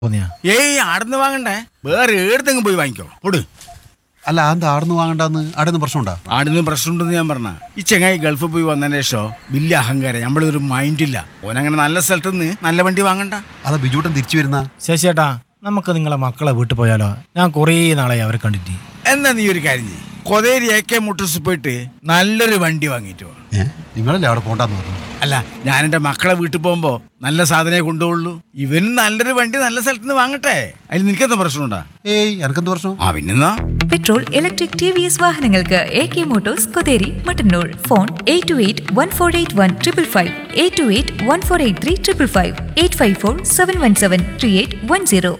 തോന്നിയാ ഏയ് ആടുന്ന് വാങ്ങണ്ടേ വേറെ ഏടത്തെങ്കിലും പോയി വാങ്ങിക്കോ പൊട് അല്ല എന്താ ആടുന്ന് വാങ്ങണ്ടെന്ന് ആടുന്ന് പ്രശ്നമുണ്ടാ ആടുന്ന് പ്രശ്നമുണ്ടെന്ന് ഞാൻ പറഞ്ഞ ഈ ചെങ്ങായി ഗൾഫിൽ പോയി വന്നതിന് ശേഷം വലിയ അഹങ്കാരം നമ്മളൊരു മൈൻഡില്ല ഓനങ്ങനെ നല്ല സ്ഥലത്ത് നിന്ന് നല്ല വണ്ടി വാങ്ങണ്ട അതാ ബിജുട്ടൻ തിരിച്ചു വരുന്ന ശശിയേട്ടാ നമുക്ക് നിങ്ങളെ മക്കളെ വീട്ടിൽ പോയാലോ ഞാൻ കുറേ നാളായി അവരെ കണ്ടിട്ട് എന്നാ നീ ഒരു കാര്യം ചെയ്യ് കൊതേരി എ കെ മുട്ടൂസ് പോയിട്ട് നല്ലൊരു വണ്ടി വാങ്ങിയിട്ട് വാ ഏ നിങ്ങളല്ലേ അവിടെ പോണ്ടെന്ന് പറഞ്ഞു അല്ല ഞാൻ എൻ്റെ മക്കളെ വീട്ടിൽ പോകുമ്പോ നല്ല സാധനമേ കൊണ്ടുപോകുള്ളൂ ഇവനും നല്ലൊരു വണ്ടി നല്ല സ്ഥലത്ത് നിന്ന് വാങ്ങട്ടെ അതിൽ നിനക്കെന്താ പ്രശ്നമുണ്ടാ ഏയ് എനക്കെന്ത് പ്രശ്നം ആ പിന്നെന്നാ petrol electric T V S വാഹനങ്ങൾക്ക് A K motors Kotheri Mattannur phone eight two eight one four eight one triple five eight two eight one four eight three triple five eight five four seven one seven three eight one zero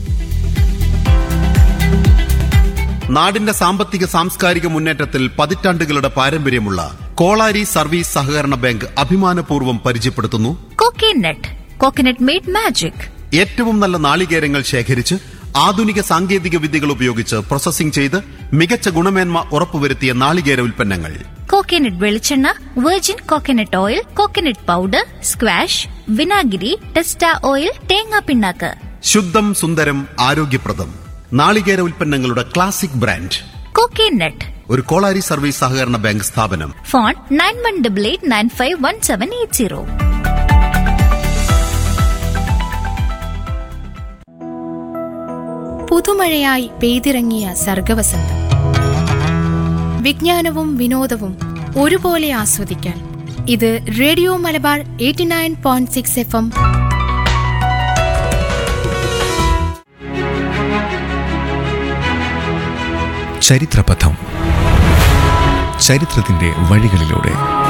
നാടിന്റെ സാമ്പത്തിക സാംസ്കാരിക മുന്നേറ്റത്തിൽ പതിറ്റാണ്ടുകളുടെ പാരമ്പര്യമുള്ള Kolari service സഹകരണ bank അഭിമാനപൂർവ്വം പരിചയപ്പെടുത്തുന്നു coconut coconut made magic ഏറ്റവും നല്ല നാളികേരങ്ങൾ ശേഖരിച്ച് ആധുനിക സാങ്കേതിക വിദ്യകൾ ഉപയോഗിച്ച് പ്രോസസ്സിംഗ് ചെയ്ത് മികച്ച ഗുണമേന്മ ഉറപ്പുവരുത്തിയ നാളികേര ഉൽപ്പന്നങ്ങൾ കോക്കനട്ട് വെളിച്ചെണ്ണ virgin coconut oil coconut powder squash വിനാഗിരി ടെസ്റ്റ ഓയിൽ തേങ്ങാ പിണ്ണാക്ക് ശുദ്ധം സുന്ദരം ആരോഗ്യപ്രദം നാളികേര ഉൽപ്പന്നങ്ങളുടെ ക്ലാസിക് ബ്രാൻഡ് കോക്കനട്ട് ഒരു കോളാരി സർവീസ് സഹകരണ ബാങ്ക് സ്ഥാപനം phone nine one double eight nine five one seven eight zero പുതുമഴയായി പെയ്തിറങ്ങിയ സർഗവസന്തം വിജ്ഞാനവും വിനോദവും ഒരുപോലെ ആസ്വദിക്കാൻ ഇത് radio Malabar eighty nine point six F M ചരിത്രപഥം ചരിത്രത്തിന്റെ വഴികളിലൂടെ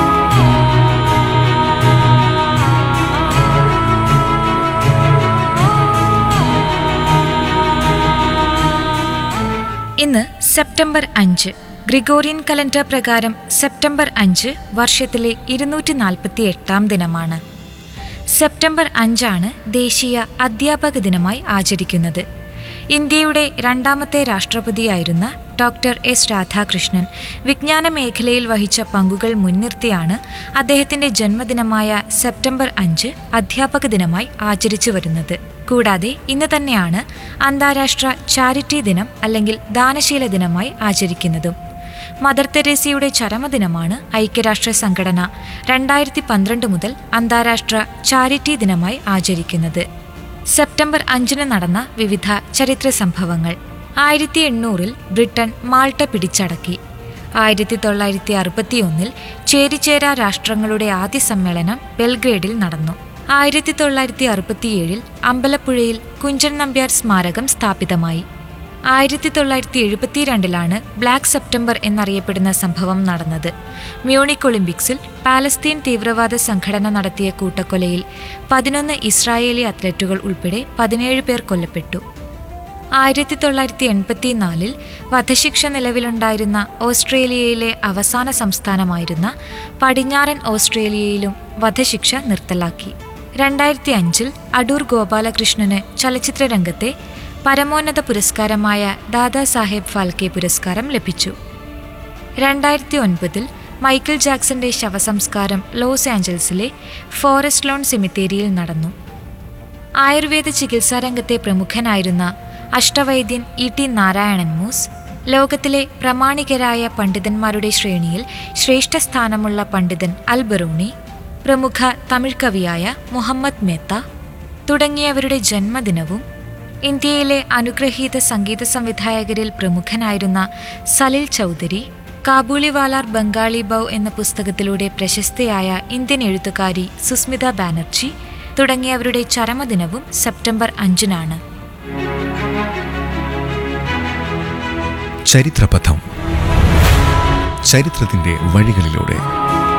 ഇന്ന് സെപ്റ്റംബർ അഞ്ച് ഗ്രിഗോറിയൻ കലണ്ടർ പ്രകാരം സെപ്റ്റംബർ അഞ്ച് വർഷത്തിലെ ഇരുന്നൂറ്റി നാൽപ്പത്തി എട്ടാം ദിനമാണ് സെപ്റ്റംബർ അഞ്ചാണ് ദേശീയ അധ്യാപക ദിനമായി ആചരിക്കുന്നത് ഇന്ത്യയുടെ രണ്ടാമത്തെ രാഷ്ട്രപതിയായിരുന്ന ഡോക്ടർ എസ് രാധാകൃഷ്ണൻ വിജ്ഞാന മേഖലയിൽ വഹിച്ച പങ്കുകൾ മുൻനിർത്തിയാണ് അദ്ദേഹത്തിന്റെ ജന്മദിനമായ സെപ്റ്റംബർ അഞ്ച് അധ്യാപക ദിനമായി ആചരിച്ചു വരുന്നത് കൂടാതെ ഇന്ന് തന്നെയാണ് അന്താരാഷ്ട്ര ചാരിറ്റി ദിനം അല്ലെങ്കിൽ ദാനശീല ദിനമായി ആചരിക്കുന്നതും മദർ തെരേസയുടെ ചരമദിനമാണ് ഐക്യരാഷ്ട്ര സംഘടന രണ്ടായിരത്തി പന്ത്രണ്ട് മുതൽ അന്താരാഷ്ട്ര ചാരിറ്റി ദിനമായി ആചരിക്കുന്നത് സെപ്റ്റംബർ അഞ്ചിന് നടന്ന വിവിധ ചരിത്ര സംഭവങ്ങൾ ആയിരത്തി എണ്ണൂറിൽ ബ്രിട്ടൻ മാൾട്ട പിടിച്ചടക്കി ആയിരത്തി തൊള്ളായിരത്തി അറുപത്തിയൊന്നിൽ ചേരിചേരാ രാഷ്ട്രങ്ങളുടെ ആദ്യ സമ്മേളനം ബെൽഗ്രേഡിൽ നടന്നു ആയിരത്തി തൊള്ളായിരത്തി അറുപത്തിയേഴിൽ അമ്പലപ്പുഴയിൽ കുഞ്ചൻ നമ്പ്യാർ സ്മാരകം സ്ഥാപിതമായി ആയിരത്തി തൊള്ളായിരത്തി എഴുപത്തിരണ്ടിലാണ് ബ്ലാക്ക് സെപ്റ്റംബർ എന്നറിയപ്പെടുന്ന സംഭവം നടന്നത് മ്യൂണിക് ഒളിമ്പിക്സിൽ പാലസ്തീൻ തീവ്രവാദ സംഘടന നടത്തിയ കൂട്ടക്കൊലയിൽ പതിനൊന്ന് ഇസ്രായേലി അത്ലറ്റുകൾ ഉൾപ്പെടെ പതിനേഴ് പേർ കൊല്ലപ്പെട്ടു ആയിരത്തി തൊള്ളായിരത്തി എൺപത്തിനാലിൽ വധശിക്ഷ നിലവിലുണ്ടായിരുന്ന ഓസ്ട്രേലിയയിലെ അവസാന സംസ്ഥാനമായിരുന്ന പടിഞ്ഞാറൻ ഓസ്ട്രേലിയയിലും വധശിക്ഷ നിർത്തലാക്കി രണ്ടായിരത്തി അഞ്ചിൽ അടൂർ ഗോപാലകൃഷ്ണന് ചലച്ചിത്ര രംഗത്തെ പരമോന്നത പുരസ്കാരമായ ദാദാ സാഹേബ് ഫാൽക്കെ പുരസ്കാരം ലഭിച്ചു രണ്ടായിരത്തി ഒൻപതിൽ മൈക്കിൾ ജാക്സന്റെ ശവസംസ്കാരം ലോസ് ആഞ്ചൽസിലെ ഫോറസ്റ്റ് ലോൺ സെമിത്തേരിയിൽ നടന്നു ആയുർവേദ ചികിത്സാ രംഗത്തെ പ്രമുഖനായിരുന്ന അഷ്ടവൈദ്യൻ ഇ ടി നാരായണൻ മൂസ് ലോകത്തിലെ പ്രമാണികരായ പണ്ഡിതന്മാരുടെ ശ്രേണിയിൽ ശ്രേഷ്ഠ സ്ഥാനമുള്ള പണ്ഡിതൻ അൽബറൂണി പ്രമുഖ തമിഴ് കവിയായ മുഹമ്മദ് മേത്ത തുടങ്ങിയവരുടെ ജന്മദിനവും ഇന്ത്യയിലെ അനുഗ്രഹീത സംഗീത സംവിധായകരിൽ പ്രമുഖനായിരുന്ന സലിൽ ചൗധരി കാബൂളിവാലാർ ബംഗാളി ബൗ എന്ന പുസ്തകത്തിലൂടെ പ്രശസ്തയായ ഇന്ത്യൻ എഴുത്തുകാരി സുസ്മിത ബാനർജി തുടങ്ങിയവരുടെ ചരമദിനവും സെപ്റ്റംബർ അഞ്ചിനാണ് ചരിത്രപഥം ചരിത്രത്തിന്റെ വഴികളിലൂടെ